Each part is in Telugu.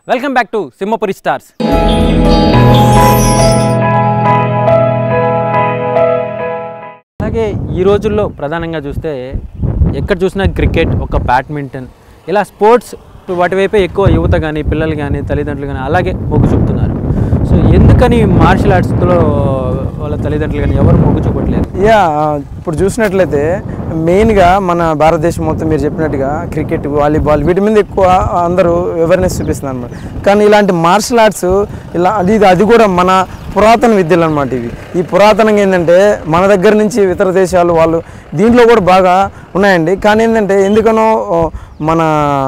welcome back to Simhapuri stars అలాగే ఈ రోజుల్లో ప్రధానంగా చూస్తే ఎక్కడ చూసినా క్రికెట్ ఒక బ్యాడ్మింటన్ ఇలా స్పోర్ట్స్ వాటి వైపే ఎక్కువ యువత కానీ పిల్లలు కానీ తల్లిదండ్రులు కానీ అలాగే మొగ్గు చూపుతున్నారు సో ఎందుకని మార్షల్ ఆర్ట్స్లో వాళ్ళ తల్లిదండ్రులు కానీ ఎవరు మొగ్గు చూపట్లేదు యా ఇప్పుడు చూసినట్లయితే మెయిన్గా మన భారతదేశం మొత్తం మీరు చెప్పినట్టుగా క్రికెట్ వాలీబాల్ వీటి మీద ఎక్కువ అందరూ అవేర్నెస్ చూపిస్తున్నారు అనమాట కానీ ఇలాంటి మార్షల్ ఆర్ట్స్ ఇలా అది ఇది అది కూడా మన పురాతన విద్యలు అనమాట ఇవి ఈ పురాతనంగా ఏంటంటే మన దగ్గర నుంచి ఇతర దేశాలు వాళ్ళు దీంట్లో కూడా బాగా ఉన్నాయండి కానీ ఏంటంటే ఎందుకనో ఓ, మన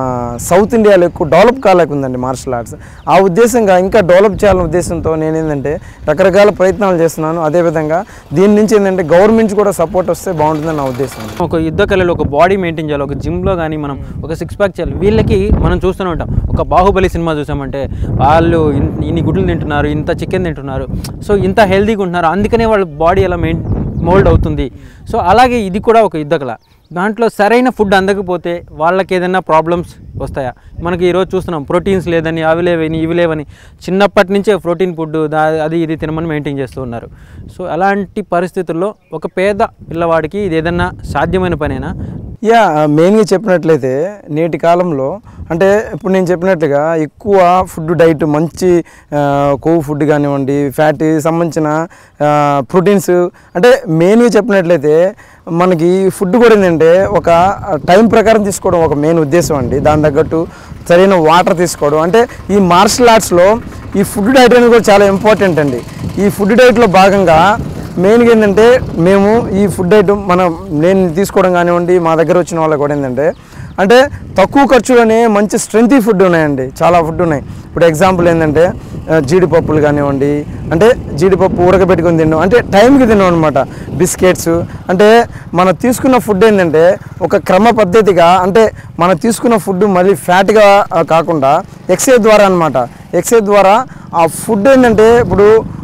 సౌత్ ఇండియాలో ఎక్కువ డెవలప్ కాలేకుందండి మార్షల్ ఆర్ట్స్ ఆ ఉద్దేశంగా ఇంకా డెవలప్ చేయాలనే ఉద్దేశంతో నేను ఏంటంటే రకరకాల ప్రయత్నాలు చేస్తున్నాను అదేవిధంగా దీని నుంచి ఏంటంటే గవర్నమెంట్ కూడా సపోర్ట్ వస్తే బాగుంటుందని నా ఉద్దేశం ఒక యుద్ధ కళలో ఒక బాడీ మెయింటైన్ చేయాలి ఒక జిమ్లో కానీ మనం ఒక సిక్స్ ప్యాక్ చేయాలి వీళ్ళకి మనం చూస్తూనే ఉంటాం ఒక బాహుబలి సినిమా చూసామంటే వాళ్ళు ఇన్- ఇన్ని గుడ్లు తింటున్నారు ఇంత చికెన్ తింటున్నారు సో ఇంత హెల్తీగా ఉంటున్నారు అందుకనే వాళ్ళ బాడీ ఎలా మెయిన్ మోల్డ్ అవుతుంది సో అలాగే ఇది కూడా ఒక యుద్ధ కళ దాంట్లో సరైన ఫుడ్ అందకపోతే వాళ్ళకి ఏదైనా ప్రాబ్లమ్స్ వస్తాయా మనకి ఈరోజు చూస్తున్నాం ప్రోటీన్స్ లేదని అవి లేవని ఇవి లేవని చిన్నప్పటి నుంచే ప్రోటీన్ ఫుడ్ దా అది ఇది తినమని మెయింటైన్ చేస్తూ ఉన్నారు సో అలాంటి పరిస్థితుల్లో ఒక పేద పిల్లవాడికి ఇది ఏదన్నా సాధ్యమైన పనేనా యా మెయిన్గా చెప్పినట్లయితే నేటి కాలంలో అంటే ఇప్పుడు నేను చెప్పినట్లుగా ఎక్కువ ఫుడ్ డైట్ మంచి ఆ, కొవ్వు ఫుడ్ కానివ్వండి ఫ్యాట్ సంబంధించిన ప్రోటీన్స్ అంటే మెయిన్గా చెప్పినట్లయితే మనకి ఫుడ్ కూడా ఏంటంటే ఒక టైం ప్రకారం తీసుకోవడం ఒక మెయిన్ ఉద్దేశం అండి దాని తగ్గట్టు సరైన వాటర్ తీసుకోవడం అంటే ఈ మార్షల్ ఆర్ట్స్లో ఈ ఫుడ్ డైట్ అనేది కూడా చాలా ఇంపార్టెంట్ అండి ఈ ఫుడ్ డైట్లో భాగంగా మెయిన్గా ఏంటంటే మేము ఈ ఫుడ్ ఐటమ్ మనం నేను తీసుకోవడం కానివ్వండి మా దగ్గర వచ్చిన వాళ్ళకి కూడా ఏంటంటే అంటే తక్కువ ఖర్చులోనే మంచి స్ట్రెంతీ ఫుడ్ ఉన్నాయండి చాలా ఫుడ్ ఉన్నాయి ఇప్పుడు ఎగ్జాంపుల్ ఏంటంటే ఆ, జీడిపప్పులు కానివ్వండి అంటే జీడిపప్పు ఉడకబెట్టుకొని తినడం అంటే టైంకి తినడం అనమాట బిస్కెట్స్ అంటే మనం తీసుకున్న ఫుడ్ ఏంటంటే ఒక క్రమ పద్ధతిగా అంటే మనం తీసుకున్న ఫుడ్ మళ్ళీ ఫ్యాట్గా కాకుండా ఎక్సైజ్ ద్వారా అనమాట ఎక్సైజ్ ద్వారా ఆ ఫుడ్ ఏంటంటే ఇప్పుడు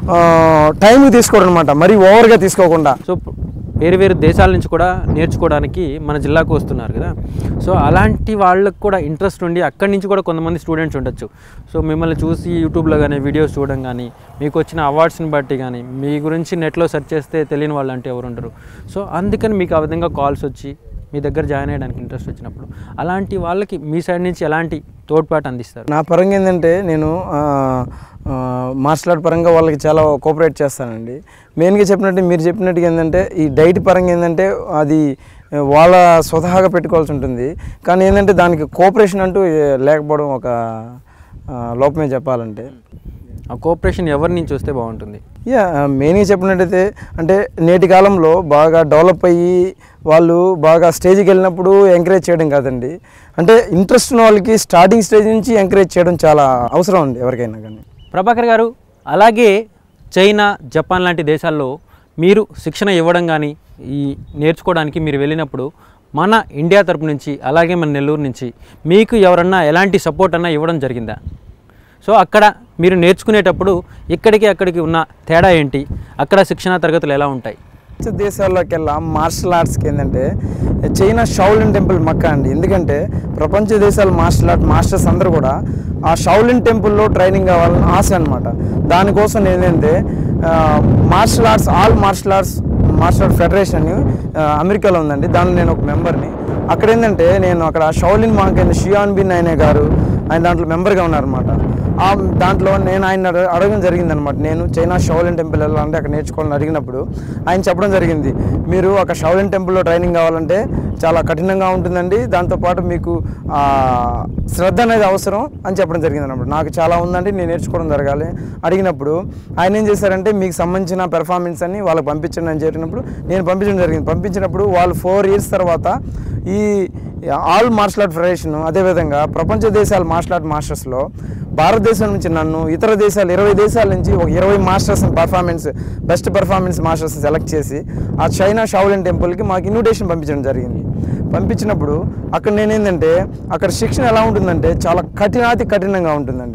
టైంకి తీసుకోవడం అనమాట మరీ ఓవర్గా తీసుకోకుండా సో వేరు వేరు దేశాల నుంచి కూడా నేర్చుకోవడానికి మన జిల్లాకు వస్తున్నారు కదా సో అలాంటి వాళ్ళకు కూడా ఇంట్రెస్ట్ ఉండి అక్కడి నుంచి కూడా కొంతమంది స్టూడెంట్స్ ఉండొచ్చు సో మిమ్మల్ని చూసి యూట్యూబ్లో కానీ వీడియోస్ చూడడం కానీ మీకు వచ్చిన అవార్డ్స్ని బట్టి కానీ మీ గురించి నెట్లో సెర్చ్ చేస్తే తెలియని వాళ్ళు అంటే ఎవరు ఉండరు సో అందుకని మీకు ఆ విధంగా కాల్స్ వచ్చి మీ దగ్గర జాయిన్ అయ్యడానికి ఇంట్రెస్ట్ వచ్చినప్పుడు అలాంటి వాళ్ళకి మీ సైడ్ నుంచి ఎలాంటి తోడ్పాటు అందిస్తారు నా పరంగా ఏంటంటే నేను మార్షల్ ఆర్ట్ పరంగా వాళ్ళకి చాలా కోఆపరేట్ చేస్తానండి మెయిన్గా చెప్పినట్టు మీరు చెప్పినట్టుగా ఏంటంటే ఈ డైట్ పరంగా ఏంటంటే అది ఆ, వాళ్ళ స్వతహాగా పెట్టుకోవాల్సి ఉంటుంది కానీ ఏంటంటే దానికి కోఆపరేషన్ అంటూ ఏ, లేకపోవడం ఒక ఆ, లోపమే చెప్పాలంటే ఆ కోఆపరేషన్ ఎవరి నుంచి వస్తే బాగుంటుంది యా మెయిన్గా చెప్పినట్టయితే అంటే నేటి కాలంలో బాగా డెవలప్ అయ్యి వాళ్ళు బాగా స్టేజ్కి వెళ్ళినప్పుడు ఎంకరేజ్ చేయడం కాదండి అంటే ఇంట్రెస్ట్ ఉన్న వాళ్ళకి స్టార్టింగ్ స్టేజ్ నుంచి ఎంకరేజ్ చేయడం చాలా అవసరం అండి ఎవరికైనా కానీ ప్రభాకర్ గారు అలాగే చైనా జపాన్ లాంటి దేశాల్లో మీరు శిక్షణ ఇవ్వడం కానీ ఈ నేర్చుకోవడానికి మీరు వెళ్ళినప్పుడు మన ఇండియా తరపు నుంచి అలాగే మన నెల్లూరు నుంచి మీకు ఎవరన్నా ఎలాంటి సపోర్ట్ అన్నా ఇవ్వడం జరిగిందా సో అక్కడ మీరు నేర్చుకునేటప్పుడు ఇక్కడికి అక్కడికి ఉన్న తేడా ఏంటి అక్కడ శిక్షణా తరగతులు ఎలా ఉంటాయి ప్రపంచ దేశాల్లోకి వెళ్ళా మార్షల్ ఆర్ట్స్కి ఏంటంటే చైనా షౌలిన్ టెంపుల్ మక్కా అండి ఎందుకంటే ప్రపంచ దేశాల మార్షల్ ఆర్ట్ మాస్టర్స్ అందరూ కూడా ఆ షౌలిన్ టెంపుల్లో ట్రైనింగ్ కావాలని ఆశ అనమాట దానికోసం నేనేంటే martial arts all martial arts martial art federation అని ఆ, అమెరికాలో ఉందండి దానిలో నేను ఒక మెంబర్ని అక్కడ ఏంటంటే నేను అక్కడ షౌలిన్ మాంక్ అయిన షియాన్ బిన్ అయినే గారు ఆయన దాంట్లో మెంబర్గా ఉన్నారనమాట ఆ దాంట్లో నేను ఆయన అడగ- అడగడం జరిగిందనమాట నేను చైనా షౌలిన్ టెంపుల్ వెళ్ళాలంటే అక్కడ నేర్చుకోవాలని అడిగినప్పుడు ఆయన చెప్పడం జరిగింది మీరు అక్కడ షౌలిన్ టెంపుల్లో ట్రైనింగ్ కావాలంటే చాలా కఠినంగా ఉంటుందండి దాంతోపాటు మీకు ఆ, శ్రద్ధ అనేది అవసరం అని చెప్పడం జరిగింది అనమాట నాకు చాలా ఉందండి నేను నేర్చుకోవడం జరగాలి అడిగినప్పుడు ఆయన ఏం చేశారంటే మీకు సంబంధించిన పెర్ఫార్మెన్స్ అని వాళ్ళకి పంపించండి అని చెప్పినప్పుడు నేను పంపించడం జరిగింది పంపించినప్పుడు వాళ్ళు ఫోర్ ఇయర్స్ తర్వాత ఈ ఆల్ మార్షల్ ఆర్ట్ ఫెడరేషన్ అదేవిధంగా ప్రపంచ దేశాల మార్షల్ ఆర్ట్ మాస్టర్స్లో భారతదేశం నుంచి నన్ను ఇతర దేశాలు ఇరవై దేశాల నుంచి ఒక ఇరవై masters performance best performance masters select చేసి ఆ చైనా షావులిన్ టెంపుల్కి మాకు ఇన్విటేషన్ పంపించడం జరిగింది పంపించినప్పుడు అక్కడ నేనేంటంటే అక్కడ శిక్షణ ఎలా ఉంటుందంటే చాలా కఠినాతి కఠినంగా ఉంటుందండి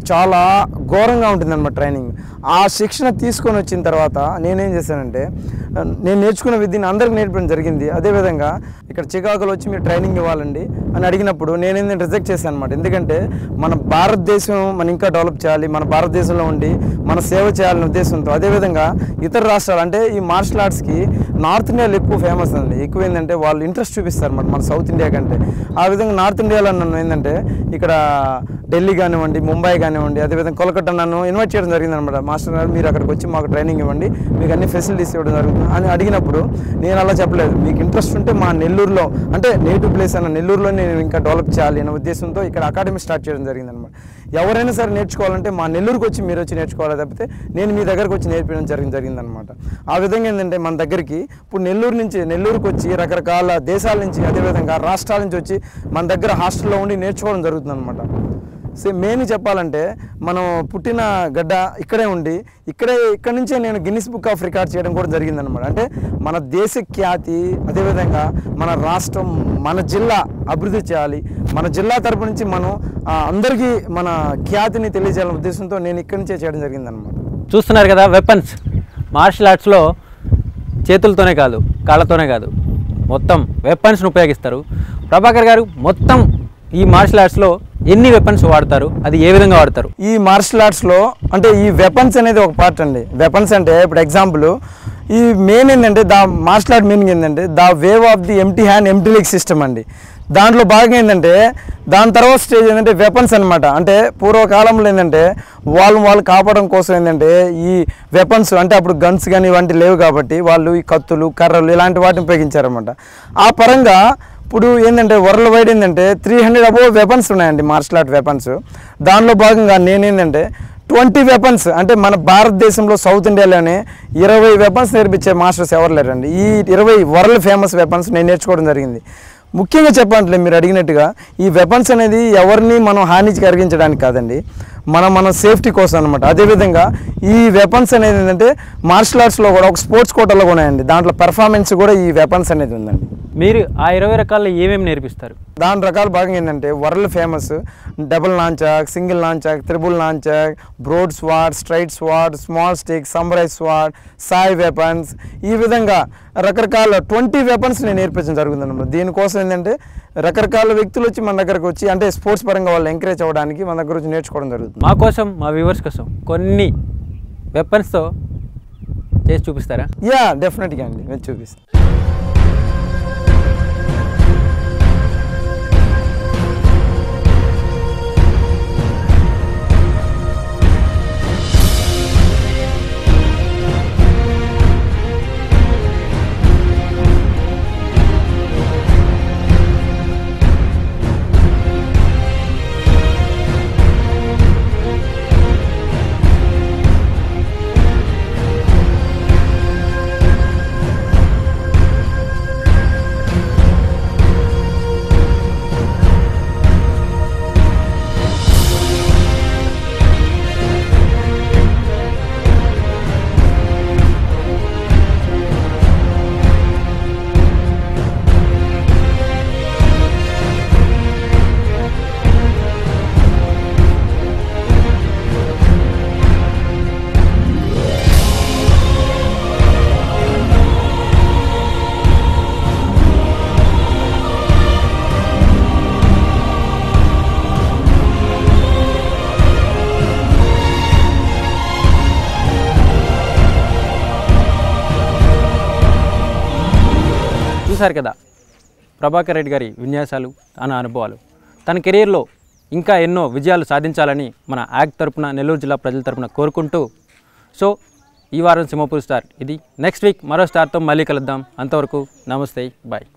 చాలా ఘోరంగా ఉంటుందన్నమాట ట్రైనింగ్ ఆ శిక్షణ తీసుకొని వచ్చిన తర్వాత నేనేం చేశానంటే ఆ, నేను నేర్చుకున్న విద్యను అందరికి నేర్పడం జరిగింది అదేవిధంగా ఇక్కడ చికాకులో వచ్చి మీరు ట్రైనింగ్ ఇవ్వాలండి అని అడిగినప్పుడు నేనేంటంటే రిజెక్ట్ చేశాను అనమాట ఎందుకంటే మన భారతదేశం మనం ఇంకా డెవలప్ చేయాలి మన భారతదేశంలో ఉండి మన సేవ చేయాలనే ఉద్దేశంతో అదేవిధంగా ఇతర రాష్ట్రాలు అంటే ఈ మార్షల్ ఆర్ట్స్కి నార్త్ ఇండియాలో ఎక్కువ ఫేమస్ అండి ఎక్కువ ఏంటంటే వాళ్ళు ఇంట్రెస్ట్ చూపిస్తారు అన్నమాట మన సౌత్ ఇండియా కంటే ఆ విధంగా నార్త్ ఇండియాలో నన్ను ఏంటంటే ఇక్కడ ఢిల్లీ కానివ్వండి ముంబై కానివ్వండి అదేవిధంగా కోలకట్టా నన్ను ఇన్వైట్ చేయడం జరిగింది అనమాట మాస్టర్ గారు మీరు అక్కడికి వచ్చి మాకు ట్రైనింగ్ ఇవ్వండి మీకు అన్ని ఫెసిలిటీస్ ఇవ్వడం జరుగుతుంది అని అడిగినప్పుడు నేను అలా చెప్పలేదు మీకు ఇంట్రెస్ట్ ఉంటే మా నెల్లూరులో అంటే నేటివ్ ప్లేస్ అన్న నెల్లూరులో నేను ఇంకా డెవలప్ చేయాలి అనే ఉద్దేశంతో ఇక్కడ అకాడమీ స్టార్ట్ చేయడం జరిగింది అనమాట ఎవరైనా సరే నేర్చుకోవాలంటే మా నెల్లూరుకి వచ్చి మీరు వచ్చి నేర్చుకోవాలి తప్పితే నేను మీ దగ్గరకు వచ్చి నేర్పించడం జరిగింది జరిగిందనమాట ఆ విధంగా ఏంటంటే మన దగ్గరికి ఇప్పుడు నెల్లూరు నుంచి నెల్లూరుకు వచ్చి రకరకాల దేశాల నుంచి అదేవిధంగా రాష్ట్రాల నుంచి వచ్చి మన దగ్గర హాస్టల్లో ఉండి నేర్చుకోవడం జరుగుతుంది అనమాట సో మెయిన్ చెప్పాలంటే మనం పుట్టిన గడ్డ ఇక్కడే ఉండి ఇక్కడే ఇక్కడ నుంచే నేను గిన్నిస్ బుక్ ఆఫ్ రికార్డ్ చేయడం కూడా జరిగిందనమాట అంటే మన దేశ ఖ్యాతి అదేవిధంగా మన రాష్ట్రం మన జిల్లా అభివృద్ధి చేయాలి మన జిల్లా తరపు నుంచి మనం ఆ, అందరికీ మన ఖ్యాతిని తెలియజేయాలనే ఉద్దేశంతో నేను ఇక్కడి నుంచే చేయడం జరిగిందనమాట చూస్తున్నారు కదా వెపన్స్ మార్షల్ ఆర్ట్స్లో చేతులతోనే కాదు కాళ్ళతోనే కాదు మొత్తం వెపన్స్ను ఉపయోగిస్తారు ప్రభాకర్ గారు మొత్తం ఈ మార్షల్ ఆర్ట్స్లో ఎన్ని వెపన్స్ వాడతారు అది ఏ విధంగా వాడతారు ఈ మార్షల్ ఆర్ట్స్లో అంటే ఈ వెపన్స్ అనేది ఒక పార్ట్ అండి వెపన్స్ అంటే ఇప్పుడు ఎగ్జాంపుల్ ఈ మెయిన్ ఏంటంటే దా మార్షల్ ఆర్ట్ మీనింగ్ ఏంటంటే the wave of the empty hand empty leg system అండి దాంట్లో భాగం ఏంటంటే దాని తర్వాత స్టేజ్ ఏంటంటే వెపన్స్ అనమాట అంటే పూర్వకాలంలో ఏంటంటే వాళ్ళు వాళ్ళు కాపాడడం కోసం ఏంటంటే ఈ వెపన్స్ అంటే అప్పుడు గన్స్ కానీ ఇవంటి లేవు కాబట్టి వాళ్ళు ఈ కత్తులు కర్రలు ఇలాంటి వాటిని ఉపయోగించారన్నమాట ఆ పరంగా ఇప్పుడు ఏంటంటే వరల్డ్ వైడ్ ఏంటంటే త్రీ హండ్రెడ్ అబోవ్ వెపన్స్ ఉన్నాయండి మార్షల్ ఆర్ట్ వెపన్స్ దానిలో భాగంగా నేనేంటంటే ట్వంటీ వెపన్స్ అంటే మన భారతదేశంలో సౌత్ ఇండియాలోనే ఇరవై వెపన్స్ నేర్పించే మాస్టర్స్ ఎవరు లేరండి ఈ ఇరవై వరల్డ్ ఫేమస్ వెపన్స్ నేను నేర్చుకోవడం జరిగింది ముఖ్యంగా చెప్పాలంటే మీరు అడిగినట్టుగా ఈ వెపన్స్ అనేది ఎవరిని మనం హాని కలిగించడానికి కాదండి మన మన సేఫ్టీ కోసం అనమాట అదేవిధంగా ఈ వెపన్స్ అనేది ఏంటంటే మార్షల్ ఆర్ట్స్లో కూడా ఒక స్పోర్ట్స్ కోటాలో కూడా ఉన్నాయండి దాంట్లో పెర్ఫార్మెన్స్ కూడా ఈ వెపన్స్ అనేది ఉందండి మీరు ఆ ఇరవై రకాల్లో ఏమేమి నేర్పిస్తారు దాని రకాల భాగం ఏంటంటే world famous double nunchuck single nunchuck triple nunchuck broad sword straight sword small stick samurai sword sai weapons ఈ విధంగా రకరకాల ట్వంటీ వెపన్స్ నేను నేర్పించడం జరుగుతుంది దీనికోసం ఏంటంటే రకరకాల వ్యక్తులు వచ్చి మన దగ్గరకు వచ్చి అంటే స్పోర్ట్స్ పరంగా వాళ్ళు ఎంకరేజ్ అవ్వడానికి మన దగ్గర వచ్చి నేర్చుకోవడం జరుగుతుంది మా కోసం మా వ్యూవర్స్ కోసం కొన్ని వెపన్స్తో చేసి చూపిస్తారా యా డెఫినెట్గా అండి నేను చూపిస్తాను చూశారు కదా ప్రభాకర్ రెడ్డి గారి విన్యాసాలు తన అనుభవాలు తన కెరీర్లో ఇంకా ఎన్నో విజయాలు సాధించాలని మన యాక్ట్ తరపున నెల్లూరు జిల్లా ప్రజల తరపున కోరుకుంటూ సో ఈ వారం సింహపూర్ స్టార్ ఇది నెక్స్ట్ వీక్ మరో స్టార్తో మళ్ళీ కలుద్దాం అంతవరకు నమస్తే బాయ్